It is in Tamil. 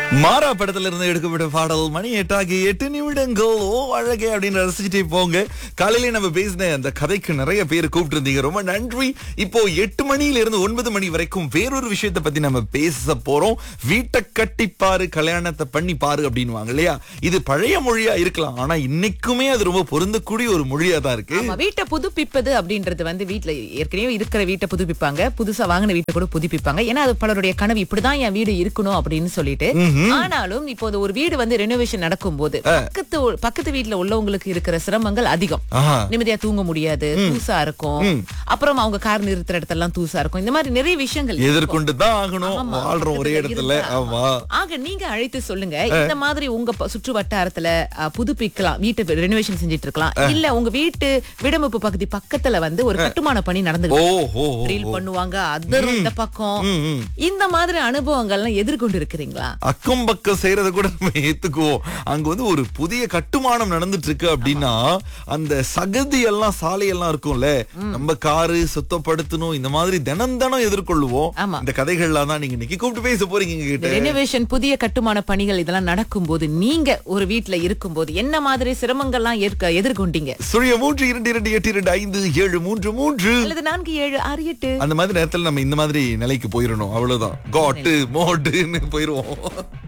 மாறா படத்துல இருந்து எடுக்கப்பட்ட பாடல் மணி எட்டாகி எட்டு நிமிடங்கள் ஓ அழகே அப்படின்னு ரசிச்சுட்டே போங்க காலையில நம்ம பேசின அந்த கதைக்கு நிறைய பேர் கூப்பிட்டு இருந்தீங்க ரொம்ப நன்றி இப்போ எட்டு மணியில இருந்து ஒன்பது மணி வரைக்கும் வேறொரு விஷயத்தை பத்தி நம்ம பேச போறோம் வீட்டை கட்டி பாரு கல்யாணத்தை பண்ணி பாரு அப்படின்னுவாங்க இல்லையா இது பழைய மொழியா இருக்கலாம் ஆனா இன்னைக்குமே அது ரொம்ப பொருந்தக்கூடிய ஒரு மொழியா தான் இருக்கு ஆமா வீட்டை புதுப்பிப்பது அப்படின்றது வந்து வீட்ல ஏற்கனவே இருக்கிற வீட்டை புதுப்பிப்பாங்க புதுசா வாங்கின வீட்டை கூட புதுப்பிப்பாங்க ஏன்னா அது பலருடைய கனவு இப்படிதான் என் வீடு இருக்கணும் அப்படின்னு சொல்லிட்டு ஆனாலும் இப்போது ஒரு வீடு வந்து ரெனோவேஷன் நடக்கும்போது பக்கத்து பக்கத்து வீட்ல உள்ளவங்களுக்கு இருக்கிற சிரமங்கள் அதிகம் ஆஹா நிம்மதியா தூங்க முடியாது தூசா இருக்கும் அப்புறம் அவங்க கார் நிறுத்துற இடத்தெல்லாம் தூசா இருக்கும் இந்த மாதிரி நிறைய விஷயங்கள் இருக்கும். எதிர்கொண்டு தான் ஆகணும் ஆமா, வாழ்றோம் ஒரே பக்கத்துல இடத்துல இருந்தா. ஆமா ஆக நீங்க அழைத்து சொல்லுங்க இந்த மாதிரி உங்க ப- சுற்று வட்டாரத்துல அ, புதுப்பிக்கலாம் வீட்டை ரெனோவேஷன் செஞ்சிட்டு இருக்கலாம் இல்ல உங்க வீட்டு விடமுப்பு பகுதி பக்கத்துல வந்து ஒரு கட்டுமான பணி நடந்து ஓ ஓ ஓ. ட்ரில் பண்ணுவாங்க அதரும் இந்த பக்கம் ம், ம். இந்த மாதிரி அனுபவங்கள்லாம் எதிர்கொண்டு இருக்கிறீங்களா அக்கம் பக்கம் செய்யறத கூட நம்ம ஏத்துக்குவோம் அங்க வந்து ஒரு புதிய கட்டுமானம் நடந்துட்டு இருக்கு அப்படின்னா அந்த சகதி எல்லாம் சாலையெல்லாம் இருக்கும்ல நம்ம காரு சுத்தப்படுத்தணும் இந்த மாதிரி தினம் தினம் எதிர்கொள்ளுவோம் ஆமா. இந்த கதைகள்லாம் தான் நீங்க இன்னைக்கு கூப்பிட்டு பேச போறீங்க எங்க கிட்ட ரெனோவேஷன் புதிய கட்டுமான பணிகள் இதெல்லாம் நடக்கும்போது நீங்க ஒரு வீட்ல இருக்கும்போது என்ன மாதிரி சிரமங்கள்லாம் ஏற்க எதிர்கொண்டீங்க சுழிய மூன்று இரண்டு இரண்டு எட்டு இரண்டு ஐந்து ஏழு மூன்று மூன்று அல்லது நான்கு ஏழு ஆறு எட்டு அந்த மாதிரி நேரத்துல நம்ம இந்த மாதிரி நிலைக்கு போயிடணும் அவ்வளவுதான் காட்டு மோட்டுன்னு போயிருவோம்